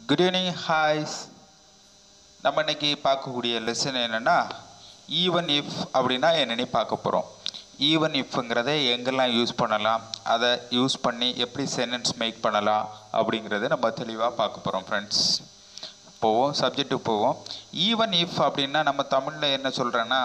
good evening ஹாய்ஸ் நம்ம இன்னைக்கு பார்க்கக்கூடிய லெசன் என்னென்னா ஈவன் இஃப் அப்படின்னா என்னென்னு பார்க்க போகிறோம் ஈவன் இஃப்ங்கிறத எங்கெல்லாம் யூஸ் பண்ணலாம் அதை யூஸ் பண்ணி எப்படி சென்டென்ஸ் மேக் பண்ணலாம் அப்படிங்கிறத நம்ம தெளிவாக பார்க்க போகிறோம் ஃப்ரெண்ட்ஸ் போவோம் சப்ஜெக்ட்டுக்கு போவோம் ஈவன் இஃப் அப்படின்னா நம்ம தமிழில் என்ன சொல்கிறேன்னா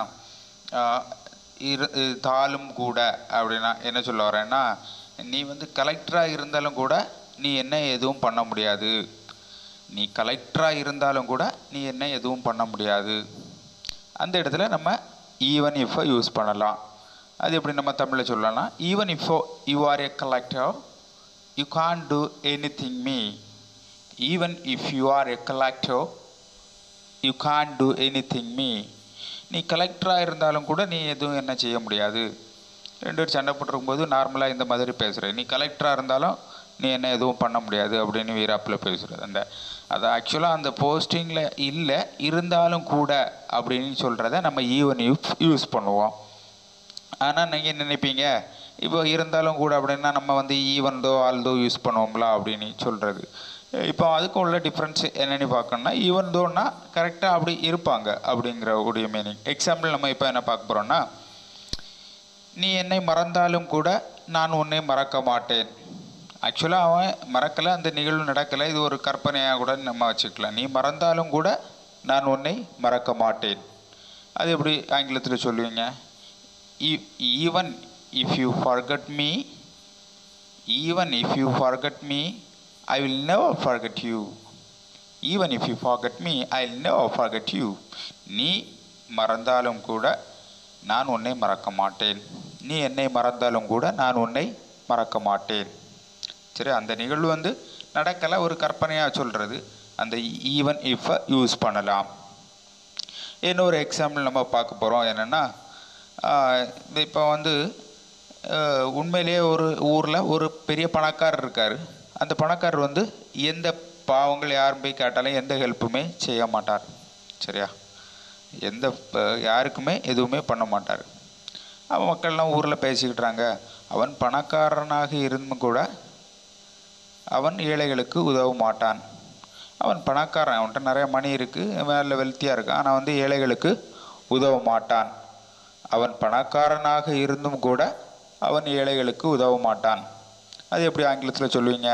இரு தாளும் கூட அப்படின்னா என்ன சொல்ல வரேன்னா நீ வந்து கலெக்டராக இருந்தாலும் கூட நீ என்ன எதுவும் பண்ண முடியாது நீ கலெக்டராக இருந்தாலும் கூட நீ என்ன எதுவும் பண்ண முடியாது அந்த இடத்துல நம்ம ஈவன் இஃபை யூஸ் பண்ணலாம் அது எப்படி நம்ம தமிழில் சொல்லலாம் even if you are a collector you can do anything me even if you are a collector you can do anything me நீ கலெக்டராக இருந்தாலும் கூட நீ எதுவும் என்ன செய்ய முடியாது ரெண்டு பேர் சண்டை போட்டிருக்கும்போது நார்மலாக இந்த மாதிரி பேசுகிற நீ கலெக்டராக இருந்தாலும் நீ என்ன எதுவும் பண்ண முடியாது அப்படின்னு வீராப்பில் பேசுகிறது அந்த அது ஆக்சுவலாக அந்த போஸ்டிங்கில் இல்லை இருந்தாலும் கூட அப்படின்னு சொல்கிறத நம்ம ஈவன் யூஸ் யூஸ் பண்ணுவோம் ஆனால் நீங்கள் நினைப்பீங்க இப்போ இருந்தாலும் கூட அப்படின்னா நம்ம வந்து ஈவன் தோ ஆல் தோ யூஸ் பண்ணுவோம்ல அப்படின்னு சொல்கிறது இப்போ அதுக்கு உள்ள டிஃப்ரென்ஸ் என்னென்னு பார்க்கணும்னா ஈவன் தோன்னா கரெக்டாக அப்படி இருப்பாங்க அப்படிங்கிற உடைய மீனிங் எக்ஸாம்பிள் நம்ம இப்போ என்ன பார்க்க போகிறோம்னா நீ என்னை மறந்தாலும் கூட நான் உன்னை மறக்க மாட்டேன் ஆக்சுவலாக அவன் மறக்கலை அந்த நிகழ்வு நடக்கலை இது ஒரு கற்பனையாக கூட நம்ம வச்சுக்கலாம் நீ மறந்தாலும் கூட நான் உன்னை மறக்க மாட்டேன் அது எப்படி ஆங்கிலத்தில் சொல்லுவீங்க even if you forget me even if you forget me I will never forget you even if you forget me I will never forget you நீ மறந்தாலும் கூட நான் உன்னை மறக்க மாட்டேன் நீ என்னை மறந்தாலும் கூட நான் உன்னை மறக்க மாட்டேன் சரி அந்த நிகழ்வு வந்து நடக்கலை ஒரு கற்பனையாக சொல்கிறது அந்த ஈவன் இஃப்பை யூஸ் பண்ணலாம் இன்னொரு எக்ஸாம்பிள் நம்ம பார்க்க போகிறோம் என்னென்னா இப்போ வந்து உண்மையிலேயே ஒரு ஊரில் ஒரு பெரிய பணக்காரர் இருக்கார் அந்த பணக்காரர் வந்து எந்த பாவங்கள் யாரும் போய் கேட்டாலும் எந்த ஹெல்ப்புமே செய்ய மாட்டார் சரியா எந்த யாருக்குமே எதுவுமே பண்ண மாட்டார் அவன் மக்கள்லாம் ஊரில் பேசிக்கிட்டாங்க அவன் பணக்காரனாக இருந்தும் கூட அவன் ஏழைகளுக்கு உதவ மாட்டான் அவன் பணக்காரன் அவன்கிட்ட நிறைய மணி இருக்குது வேலை வெல்த்தியாக இருக்கான் ஆனால் வந்து ஏழைகளுக்கு உதவ மாட்டான் அவன் பணக்காரனாக இருந்தும் கூட அவன் ஏழைகளுக்கு உதவ மாட்டான் அது எப்படி ஆங்கிலத்தில் சொல்லுவீங்க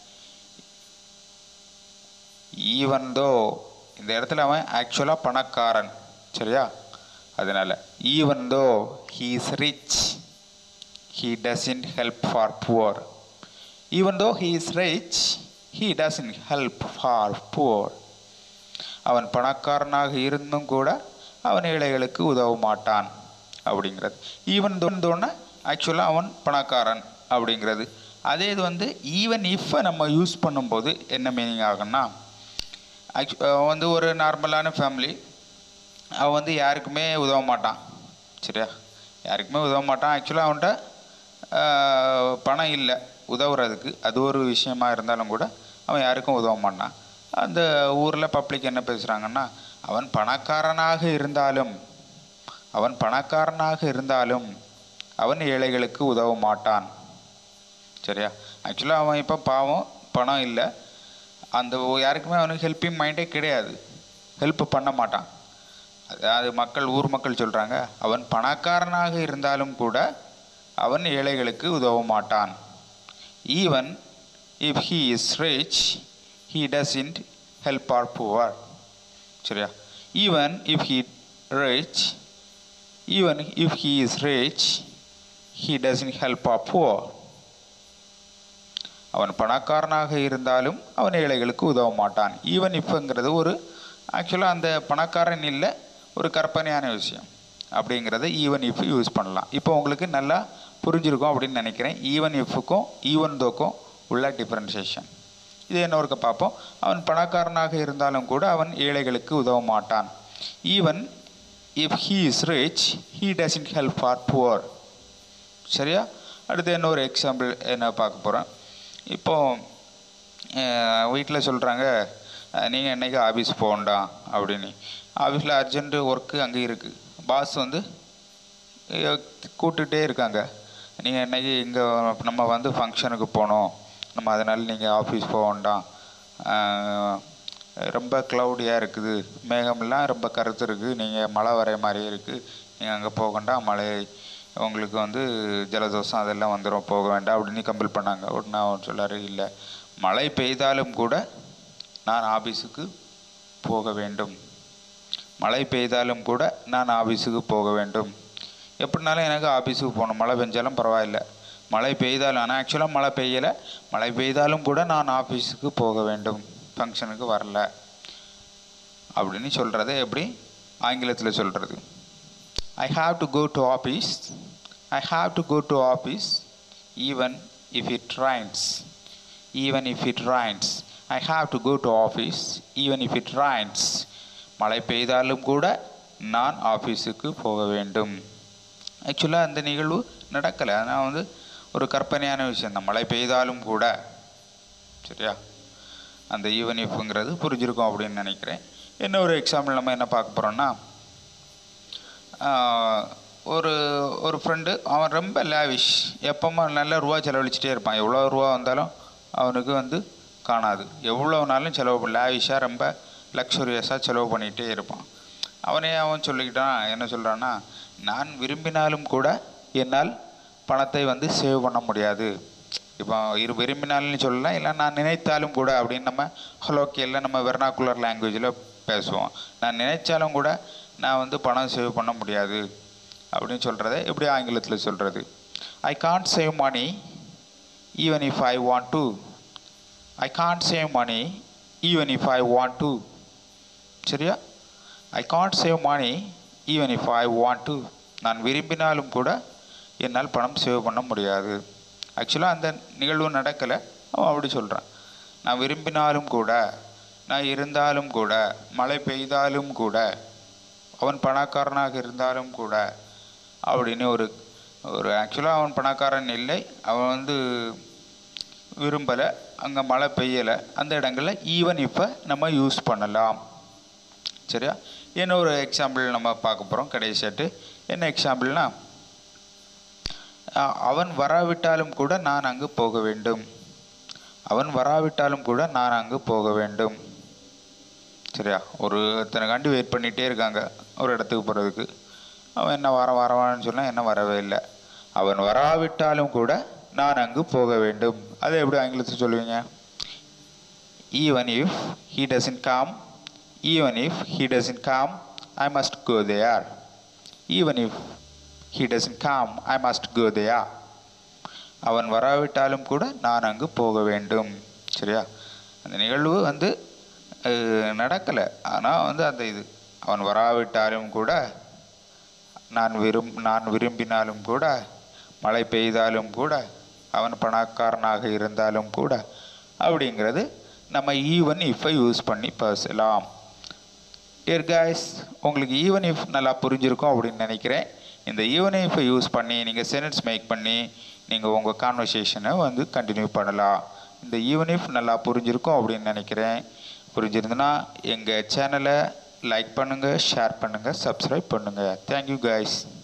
ஈவன் தோ இந்த இடத்துல அவன் ஆக்சுவலாக பணக்காரன் சரியா அதனால் even though he is rich he doesn't help for poor even though he is rich he doesn't help for poor அவன் பணக்காரனாக இருந்தும் கூட அவன் ஏழைகளுக்கு உதவ மாட்டான் அப்படிங்கிறது ஈவன் தோன்னா ஆக்சுவலாக அவன் பணக்காரன் அப்படிங்கிறது அதே இது வந்து ஈவன் இஃப்பை நம்ம யூஸ் பண்ணும்போது என்ன மீனிங் ஆகும்னா ஆக்சு வந்து ஒரு நார்மலான ஃபேமிலி அவன் வந்து யாருக்குமே உதவ மாட்டான் சரியா யாருக்குமே உதவ மாட்டான் ஆக்சுவலாக அவன்கிட்ட பணம் இல்லை உதவுறதுக்கு அது ஒரு விஷயமா இருந்தாலும் கூட அவன் யாருக்கும் உதவ மாட்டான் அந்த ஊரில் பப்ளிக் என்ன பேசுகிறாங்கன்னா அவன் பணக்காரனாக இருந்தாலும் அவன் பணக்காரனாக இருந்தாலும் அவன் ஏழைகளுக்கு உதவ மாட்டான் சரியா ஆக்சுவலாக அவன் இப்போ பாவம் பணம் இல்லை அந்த யாருக்குமே அவனுக்கு ஹெல்ப்பிங் மைண்டே கிடையாது ஹெல்ப் பண்ண மாட்டான் அதாவது மக்கள் ஊர் மக்கள் சொல்கிறாங்க அவன் பணக்காரனாக இருந்தாலும் கூட அவன் ஏழைகளுக்கு உதவ மாட்டான் even if he is rich he doesn't help or poor சரியா even if he rich even if he is rich he doesn't help or poor அவன் பணக்காரனாக இருந்தாலும் அவன் ஏழைகளுக்கு உதவ மாட்டான் ஈவன் இஃப்ங்கிறது ஒரு ஆக்சுவலாக அந்த பணக்காரன் இல்லை ஒரு கற்பனையான விஷயம் அப்படிங்கிறத ஈவன் இஃப் யூஸ் பண்ணலாம் இப்போ உங்களுக்கு நல்லா புரிஞ்சிருக்கும் அப்படின்னு நினைக்கிறேன் ஈவன் இஃப்க்கும் ஈவன் தோக்கும் உள்ள டிஃப்ரென்சியேஷன் இது என்னொருக்க பார்ப்போம் அவன் பணக்காரனாக இருந்தாலும் கூட அவன் ஏழைகளுக்கு உதவ மாட்டான் even if he is rich he doesn't help for poor சரியா அடுத்து இன்னொரு எக்ஸாம்பிள் என்ன பார்க்க போகிறேன் இப்போது வீட்டில் சொல்கிறாங்க நீங்கள் என்றைக்கு ஆஃபீஸ் போகண்டா அப்படின்னு ஆஃபீஸில் அர்ஜென்ட்டு ஒர்க்கு அங்கே இருக்குது பாஸ் வந்து கூப்பிட்டுட்டே இருக்காங்க நீங்கள் என்றைக்கு இங்கே நம்ம வந்து ஃபங்க்ஷனுக்கு போகணும் நம்ம அதனால் நீங்கள் ஆஃபீஸ் போக வேண்டாம் ரொம்ப க்ளவுடியாக இருக்குது மேகமெல்லாம் ரொம்ப கருத்து இருக்குது நீங்கள் மழை வர மாதிரியே இருக்குது நீங்கள் அங்கே போக வேண்டாம் மழை உங்களுக்கு வந்து ஜலதோஷம் அதெல்லாம் வந்துடும் போக வேண்டாம் அப்படின்னு கம்பல் பண்ணாங்க உடனே அவர் சொல்லாரு இல்லை மழை பெய்தாலும் கூட நான் ஆபீஸுக்கு போக வேண்டும் மழை பெய்தாலும் கூட நான் ஆபீஸுக்கு போக வேண்டும் எப்படினாலும் எனக்கு ஆபீஸுக்கு போகணும் மழை பெஞ்சாலும் பரவாயில்ல மழை பெய்தாலும் ஆனால் ஆக்சுவலாக மழை பெய்யலை மழை பெய்தாலும் கூட நான் ஆஃபீஸுக்கு போக வேண்டும் ஃபங்க்ஷனுக்கு வரல அப்படின்னு சொல்கிறது எப்படி ஆங்கிலத்தில் சொல்கிறது I have to go to office I have to go to office even if it rains even if it rains I have to go to office even if it rains மழை பெய்தாலும் கூட நான் ஆஃபீஸுக்கு போக வேண்டும் ஆக்சுவலாக அந்த நிகழ்வு நடக்கலை ஆனால் வந்து ஒரு கற்பனையான விஷயம் தான் மழை பெய்தாலும் கூட சரியா அந்த ஈவன் இஃப்ங்கிறது புரிஞ்சிருக்கும் அப்படின்னு நினைக்கிறேன் என்ன ஒரு எக்ஸாம்பிள் நம்ம என்ன பார்க்க போகிறோம்னா ஒரு ஒரு ஃப்ரெண்டு அவன் ரொம்ப லேவிஷ் எப்போமா நல்ல ரூபா செலவழிச்சிட்டே இருப்பான் எவ்வளோ ரூபா வந்தாலும் அவனுக்கு வந்து காணாது எவ்வளோ நாளும் செலவு லேவிஷாக ரொம்ப லக்ஸுரியஸாக செலவு பண்ணிகிட்டே இருப்பான் அவனே அவன் சொல்லிக்கிட்டான் என்ன சொல்கிறான்னா நான் விரும்பினாலும் கூட என்னால் பணத்தை வந்து சேவ் பண்ண முடியாது இப்போ இரு விரும்பினாலும் சொல்லலாம் இல்லை நான் நினைத்தாலும் கூட அப்படின்னு நம்ம ஹலோக்கியலில் நம்ம வெர்னாக்குலர் லாங்குவேஜில் பேசுவோம் நான் நினைச்சாலும் கூட நான் வந்து பணம் சேவ் பண்ண முடியாது அப்படின்னு சொல்கிறத எப்படி ஆங்கிலத்தில் சொல்கிறது I can't save money even if I want to I can't save money even if I want to சரியா I can't save money even if I want to நான் விரும்பினாலும் கூட என்னால் பணம் சேவ் பண்ண முடியாது ஆக்சுவலாக அந்த நிகழ்வு நடக்கலை அவன் அப்படி சொல்கிறான் நான் விரும்பினாலும் கூட நான் இருந்தாலும் கூட மழை பெய்தாலும் கூட அவன் பணக்காரனாக இருந்தாலும் கூட அப்படின்னு ஒரு ஒரு ஆக்சுவலாக அவன் பணக்காரன் இல்லை அவன் வந்து விரும்பலை அங்கே மழை பெய்யலை அந்த இடங்களில் ஈவன் இப்போ நம்ம யூஸ் பண்ணலாம் சரியா என்ன ஒரு எக்ஸாம்பிள் நம்ம பார்க்க போகிறோம் கடைசியாட்டு என்ன எக்ஸாம்பிள்னா அவன் வராவிட்டாலும் கூட நான் அங்கு போக வேண்டும் அவன் வராவிட்டாலும் கூட நான் அங்கு போக வேண்டும் சரியா ஒரு இத்தனை காண்டி வெயிட் பண்ணிகிட்டே இருக்காங்க ஒரு இடத்துக்கு போகிறதுக்கு அவன் என்ன வர வரவான்னு சொன்னால் என்ன வரவே இல்லை அவன் வராவிட்டாலும் கூட நான் அங்கு போக வேண்டும் அதை எப்படி ஆங்கிலத்தில் சொல்லுவீங்க even if he doesn't come even if he doesn't come I must go there even if he doesn't come I must go there அவன் வராவிட்டாலும் கூட நான் அங்கு போக வேண்டும் சரியா அந்த நிகழ்வு வந்து நடக்கலை ஆனால் வந்து அந்த இது அவன் வராவிட்டாலும் கூட நான் விரும் நான் விரும்பினாலும் கூட மழை பெய்தாலும் கூட அவன் பணக்காரனாக இருந்தாலும் கூட அப்படிங்கிறது நம்ம ஈவன் இஃப்பை யூஸ் பண்ணி பேசலாம் டியர் காய்ஸ் உங்களுக்கு ஈவன் இஃப் நல்லா புரிஞ்சிருக்கும் அப்படின்னு நினைக்கிறேன் இந்த ஈவன் இஃப்பை யூஸ் பண்ணி நீங்கள் சென்டென்ஸ் மேக் பண்ணி நீங்கள் உங்கள் கான்வர்சேஷனை வந்து கண்டினியூ பண்ணலாம் இந்த ஈவன் இஃப் நல்லா புரிஞ்சிருக்கும் அப்படின்னு நினைக்கிறேன் புரிஞ்சிருந்துன்னா எங்கள் சேனலை லைக் பண்ணுங்கள் ஷேர் பண்ணுங்கள் சப்ஸ்கிரைப் பண்ணுங்கள் தேங்க்யூ காய்ஸ்